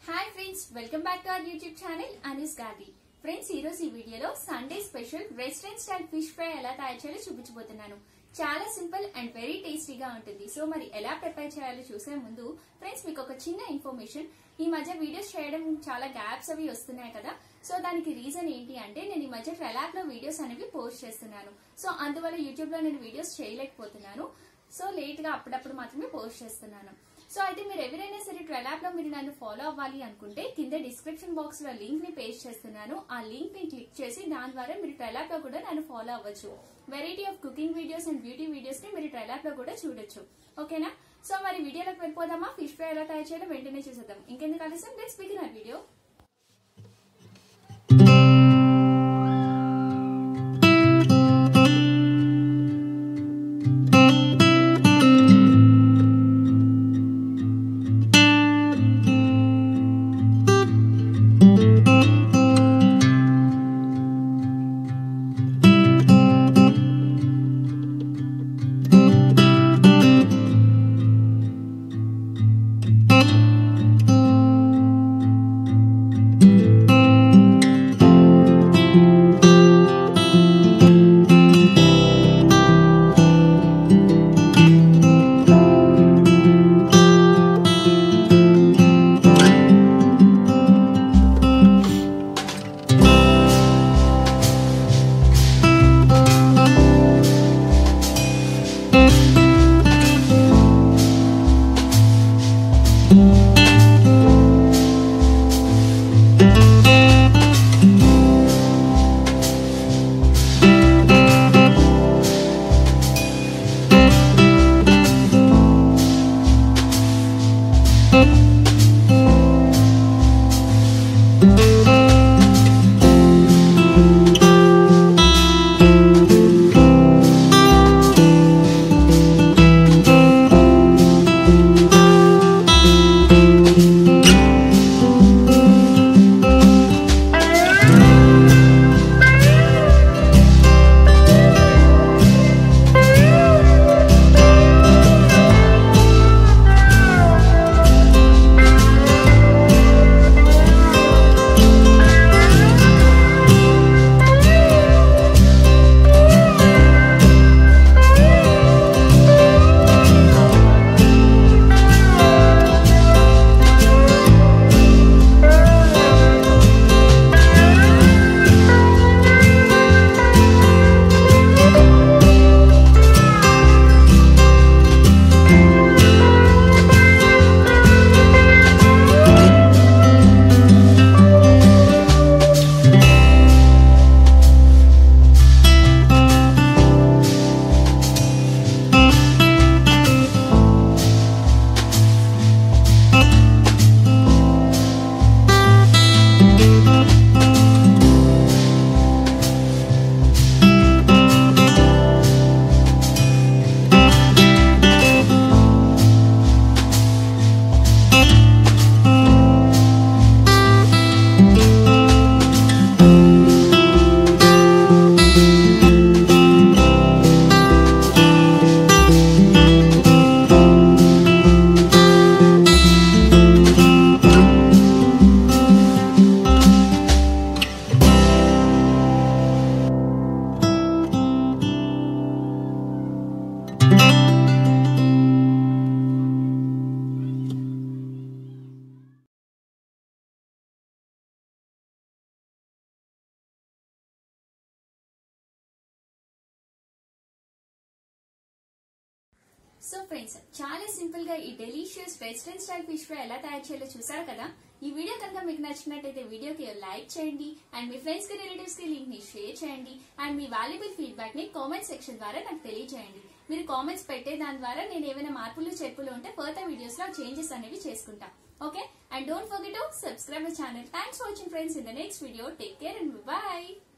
hi friends welcome back to our YouTube channel Anu's గాది friends ఈ రోజు ఈ వీడియోలో Sunday special restaurant style fish fry ఎలా తయారు చేయాలో చూపించబోతున్నాను చాలా సింపుల్ అండ్ వెరీ టేస్టీగా ఉంటుంది సో మరి ఎలా ప్రిపేర్ చేయాలో చూసే ముందు ఫ్రెండ్స్ మీకు ఒక చిన్న ఇన్ఫర్మేషన్ ఈ మధ్య వీడియోస్ చేయడం చాలా గ్యాప్స్ అవి వస్తున్నాయి కదా సో దానికి రీజన్ ఏంటి అంటే నేను ఈ మధ్య ట్రెలాక్ లో వీడియోస్ అనేవి పోస్ట్ చేస్తున్నాను సో అందువల్ల యూట్యూబ్ లో నేను వీడియోస్ చేయలేకపోతున్నాను సో లేట్ గా అప్పుడప్పుడు మాత్రమే పోస్ట్ చేస్తున్నాను సో అయితే మీరు ఎవరైనా సరే ట్రెలాప్ లో మీరు నన్ను ఫాలో అవ్వాలి అనుకుంటే కింద డిస్క్రిప్షన్ బాక్స్ లో లింక్ ని పేస్ట్ చేస్తున్నాను ఆ లింక్ ని క్లిక్ చేసి దాని ద్వారా మీరు ట్రెలాప్ లో కూడా నన్ను ఫాలో అవ్వచ్చు variety of cooking videos and beauty videos ని మీరు ట్రెలాప్ లో కూడా చూడొచ్చు ఓకేనా సో మరి వీడియోలోకి వెళ్ళిపోదామా ఫిష్ ఫ్రై ఎలా తయారు చేయడం వెంటనే చూసేద్దాం ఇంకెందుకు ఆలస్యం లెట్స్ బిగిన్ ఆ వీడియో సో ఫ్రెండ్స్ చాలా సింపుల్ గా ఈ delicious restaurant style fish fry ఎలా తయారు చేయాలో చూసారు కదా ఈ వీడియో కనుక మీకు నచ్చినట్టయితే వీడియోకి లైక్ చేయండి అండ్ మీ ఫ్రెండ్స్ కి రిలేటివ్స్ కి లింక్ ని షేర్ చేయండి అండ్ మీ వాల్యుబుల్ ఫీడ్బ్యాక్ ని కామెంట్ సెక్షన్ ద్వారా నాకు తెలియజేయండి మీరు కామెంట్స్ పెట్టే దాని ద్వారా నేను ఏమైనా మార్పులు చెప్పులు ఉంటే ఫర్దర్ వీడియోస్ లో చేంజెస్ అనేవి చేసుకుంటా okay and don't forget to subscribe my channel thanks for watching friends in the next video take care and bye